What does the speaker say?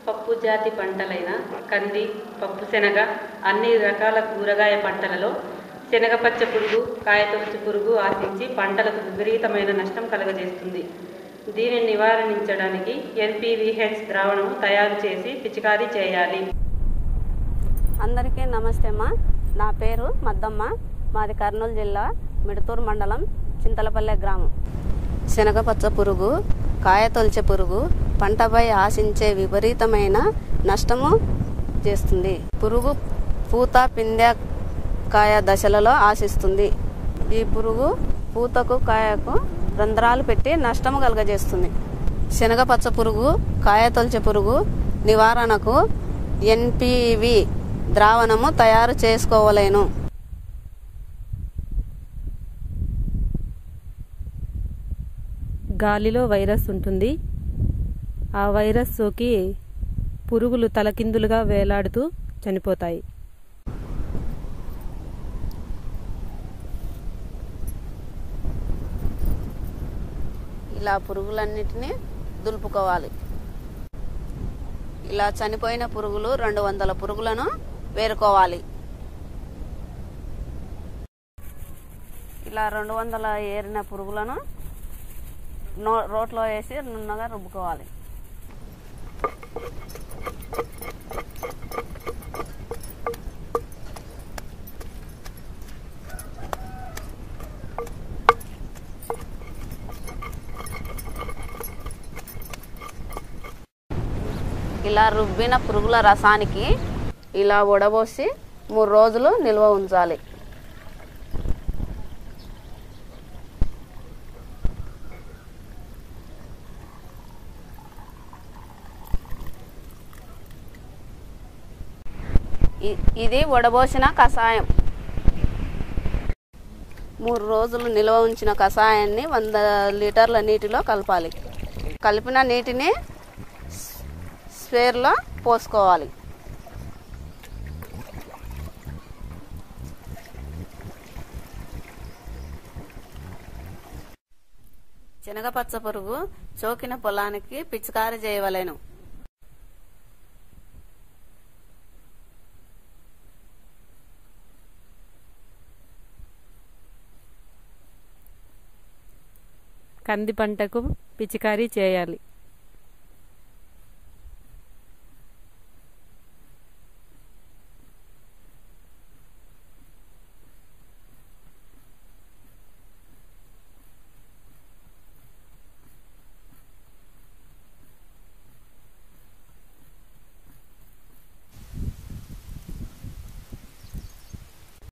పప్పు జాతి పంటలైన కంది పప్పు శనగ అన్ని రకాల కూరగాయ పంటలలో శనగ పచ్చ పురుగు కాయతొలుచు పురుగు ఆశించి పంటలకు విపరీతమైన నష్టం కలుగజేస్తుంది దీనిని నివారించడానికి ఎన్పివిహెచ్ ద్రావణము తయారు చేసి పిచికారీ చేయాలి అందరికీ నమస్తే అమ్మా నా పేరు మద్దమ్మ మాది కర్నూలు జిల్లా మిడతూరు మండలం చింతలపల్లె గ్రామం శనగపచ్చ పురుగు కాయ తొలిచే పురుగు పంటపై ఆశించే విపరీతమైన నష్టము చేస్తుంది పురుగు పూత పిందె కాయ దశలలో ఆశిస్తుంది ఈ పురుగు పూతకు కాయకు రంధ్రాలు పెట్టి నష్టము కలుగజేస్తుంది శనగపచ్చ పురుగు కాయ తొలిచే పురుగు నివారణకు ఎన్పివి ద్రావణము తయారు చేసుకోవలేను గాలిలో వైరస్ ఉంటుంది ఆ వైరస్ సోకి పురుగులు తలకిందులుగా వేలాడుతూ చనిపోతాయి ఇలా పురుగులన్నిటినీ దులుపుకోవాలి ఇలా చనిపోయిన పురుగులు రెండు వందల పురుగులను వేరుకోవాలి ఇలా రెండు వందల ఏరిన పురుగులను నో రోట్లో వేసి నున్నగా రుబ్బుకోవాలి ఇలా రుబ్బిన పురుగుల రసానికి ఇలా వడబోసి మూడు రోజులు నిల్వ ఉంచాలి ఇ- ఇది వడబోసిన కషాయం మూడు రోజులు నిల్వ ఉంచిన కషాయాన్ని వంద లీటర్ల నీటిలో కలపాలి కలిపిన నీటిని స్పేర్లో పోసుకోవాలి శనగపచ్చ పురుగు చోకిన పొలానికి పిచికారి చేయవలెను కంది పంటకు పిచికారీ చేయాలి